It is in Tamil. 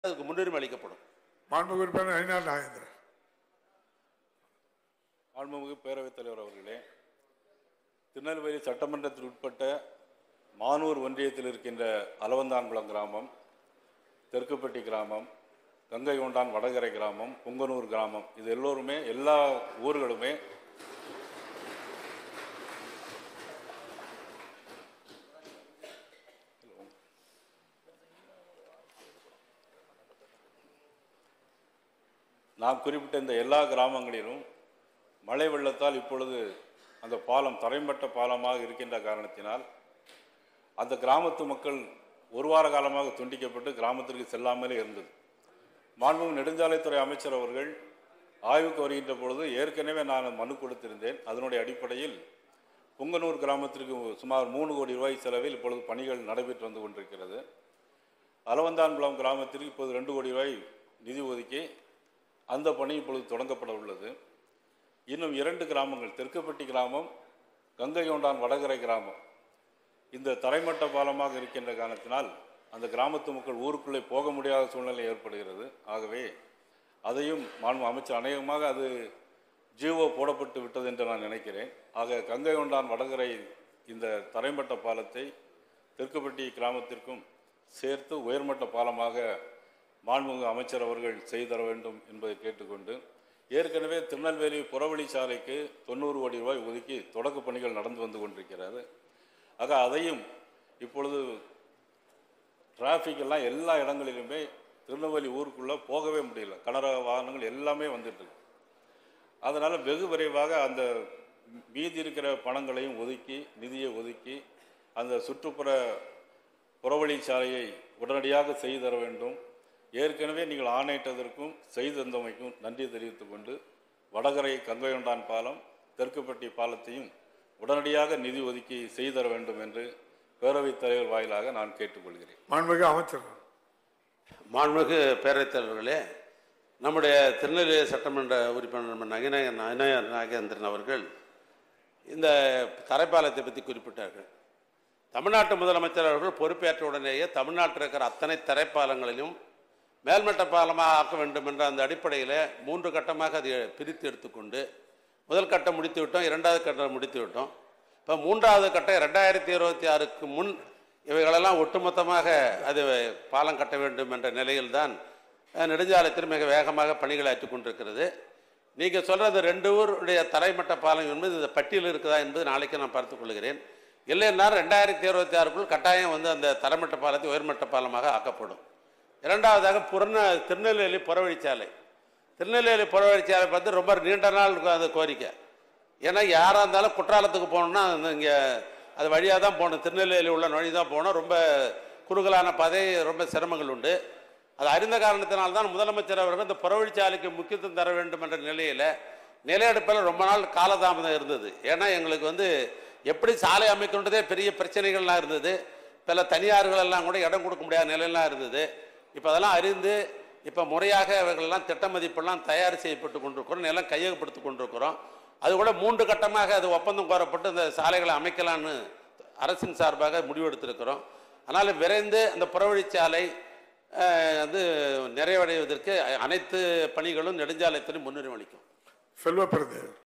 அதுக்கு முன்னுரிமை அளிக்கப்படும் மாண்புமிகு உறுப்பினர் ஐநாள் நாகேந்திரன் மாண்புமிகு பேரவைத் தலைவர் அவர்களே திருநெல்வேலி சட்டமன்றத்தில் உட்பட்ட மானூர் ஒன்றியத்தில் இருக்கின்ற அலவந்தான்குளம் கிராமம் தெற்குப்பட்டி கிராமம் கங்கை கொண்டான் வடகரை கிராமம் புங்கனூர் கிராமம் இது எல்லோருமே எல்லா ஊர்களுமே நாம் குறிப்பிட்ட இந்த எல்லா கிராமங்களிலும் மழை வெள்ளத்தால் இப்பொழுது அந்த பாலம் தரைமட்ட பாலமாக இருக்கின்ற காரணத்தினால் அந்த கிராமத்து மக்கள் ஒரு வார காலமாக துண்டிக்கப்பட்டு கிராமத்திற்கு செல்லாமலே இருந்தது மாண்புமிகு நெடுஞ்சாலைத்துறை அமைச்சர் அவர்கள் ஆய்வுக்கு வருகின்ற பொழுது ஏற்கனவே நான் மனு கொடுத்திருந்தேன் அதனுடைய அடிப்படையில் புங்கனூர் கிராமத்திற்கு சுமார் மூணு கோடி ரூபாய் செலவில் இப்பொழுது பணிகள் நடைபெற்று வந்து கொண்டிருக்கிறது அலவந்தான்குளம் கிராமத்திற்கு இப்போது ரெண்டு கோடி ரூபாய் நிதி ஒதுக்கி அந்த பணி இப்பொழுது தொடங்கப்பட உள்ளது இன்னும் இரண்டு கிராமங்கள் தெற்குப்பட்டி கிராமம் கங்கை கொண்டான் வடகரை கிராமம் இந்த தரைமட்ட பாலமாக இருக்கின்ற காரணத்தினால் அந்த கிராமத்து மக்கள் ஊருக்குள்ளே போக முடியாத சூழ்நிலை ஏற்படுகிறது ஆகவே அதையும் மாண்பு அமைச்சர் அநேகமாக அது ஜிஓ போடப்பட்டு விட்டது என்று நான் நினைக்கிறேன் ஆக கங்கை கொண்டான் வடகரை இந்த தரைமட்ட பாலத்தை தெற்குப்பட்டி கிராமத்திற்கும் சேர்த்து உயர்மட்ட பாலமாக மாண்புமிகு அமைச்சர் அவர்கள் செய்து தர வேண்டும் என்பதை கேட்டுக்கொண்டு ஏற்கனவே திருநெல்வேலி புறவழி சாலைக்கு தொண்ணூறு கோடி ரூபாய் ஒதுக்கி தொடக்க பணிகள் நடந்து வந்து கொண்டிருக்கிறது ஆக அதையும் இப்பொழுது டிராஃபிக் எல்லாம் எல்லா இடங்களிலுமே திருநெல்வேலி ஊருக்குள்ளே போகவே முடியல கனரக வாகனங்கள் எல்லாமே வந்துட்டு இருக்கு அதனால் வெகு விரைவாக அந்த மீதி இருக்கிற பணங்களையும் ஒதுக்கி நிதியை ஒதுக்கி அந்த சுற்றுப்புற புறவழி சாலையை உடனடியாக செய்து தர வேண்டும் ஏற்கனவே நீங்கள் ஆணையிட்டதற்கும் செய்து தந்தமைக்கும் நன்றி தெரிவித்துக் கொண்டு வடகரை கங்கையொண்டான் பாலம் தெற்குப்பட்டி பாலத்தையும் உடனடியாக நிதி ஒதுக்கி செய்து தர வேண்டும் என்று பேரவைத் தலைவர் வாயிலாக நான் கேட்டுக்கொள்கிறேன் மாண்புமிகு அமைச்சர் மாண்புமிகு பேரவைத் தலைவர்களே நம்முடைய திருநெல்வேலி சட்டமன்ற உறுப்பினர் நம்ம நகின நயன நாகேந்திரன் அவர்கள் இந்த தரைப்பாலத்தை பற்றி குறிப்பிட்டார்கள் தமிழ்நாட்டு முதலமைச்சர் அவர்கள் பொறுப்பேற்ற உடனேயே தமிழ்நாட்டில் இருக்கிற அத்தனை தரைப்பாலங்களிலும் மேல்மட்ட பாலமாக ஆக்க வேண்டும் என்ற அந்த அடிப்படையில் மூன்று கட்டமாக அதை பிரித்து எடுத்துக்கொண்டு முதல் கட்டம் முடித்து விட்டோம் இரண்டாவது கட்டம் முடித்து விட்டோம் இப்போ மூன்றாவது கட்டம் ரெண்டாயிரத்தி இருபத்தி ஆறுக்கு முன் இவைகளெல்லாம் ஒட்டுமொத்தமாக அது பாலம் கட்ட வேண்டும் என்ற நிலையில்தான் அஹ், நெடுஞ்சாலைத்துறை மிக வேகமாக பணிகளை ஆற்றிக் கொண்டிருக்கிறது நீங்கள் சொல்கிறது ரெண்டு ஊருடைய தரைமட்ட பாலம் என்பது இந்த பட்டியல் இருக்குதா என்பது நாளைக்கு நான் பார்த்துக் கொள்கிறேன் இல்லைன்னா ரெண்டாயிரத்தி இருபத்தி ஆறுக்குள் கட்டாயம் வந்து அந்த தரைமட்ட பாலத்தை உயர்மட்ட பாலமாக ஆக்கப்படும் இரண்டாவதாக புறந திருநெல்வேலி புறவழிச்சாலை திருநெல்வேலி புறவழிச்சாலை பார்த்து ரொம்ப நீண்ட நாள் இருக்கும் அந்த கோரிக்கை ஏன்னா யாராக இருந்தாலும் குற்றாலத்துக்கு போகணுன்னா இங்கே அது வழியாக தான் போகணும் திருநெல்வேலி உள்ள வழி தான் போகணும் ரொம்ப குறுகலான பாதை ரொம்ப சிரமங்கள் உண்டு அது அறிந்த காரணத்தினால்தான் தான் முதலமைச்சர் அவர்கள் இந்த புறவழிச்சாலைக்கு முக்கியத்துவம் தர வேண்டும் என்ற நிலையில் நிலையெடுப்பில் ரொம்ப நாள் காலதாமதம் இருந்தது ஏன்னா எங்களுக்கு வந்து எப்படி சாலை அமைக்கின்றதே பெரிய பிரச்சனைகள்லாம் இருந்தது பல தனியார்கள் எல்லாம் கூட இடம் கொடுக்க முடியாத நிலையெல்லாம் இருந்தது இப்போ அதெல்லாம் அறிந்து இப்போ முறையாக இவர்களெல்லாம் திட்ட மதிப்பெல்லாம் தயார் செய்யப்பட்டு கொண்டிருக்கிறோம் நிலம் கையகப்படுத்தி கொண்டிருக்கிறோம் அது கூட மூன்று கட்டமாக அது ஒப்பந்தம் கோரப்பட்டு இந்த சாலைகளை அமைக்கலான்னு அரசின் சார்பாக முடிவெடுத்திருக்கிறோம் அதனால் விரைந்து அந்த புறவழிச்சாலை அஹ், வந்து நிறைவடைவதற்கு அனைத்து பணிகளும் நெடுஞ்சாலைத்துறை முன்னுரிமை அளிக்கும் செல்வ பெருந்தேவர்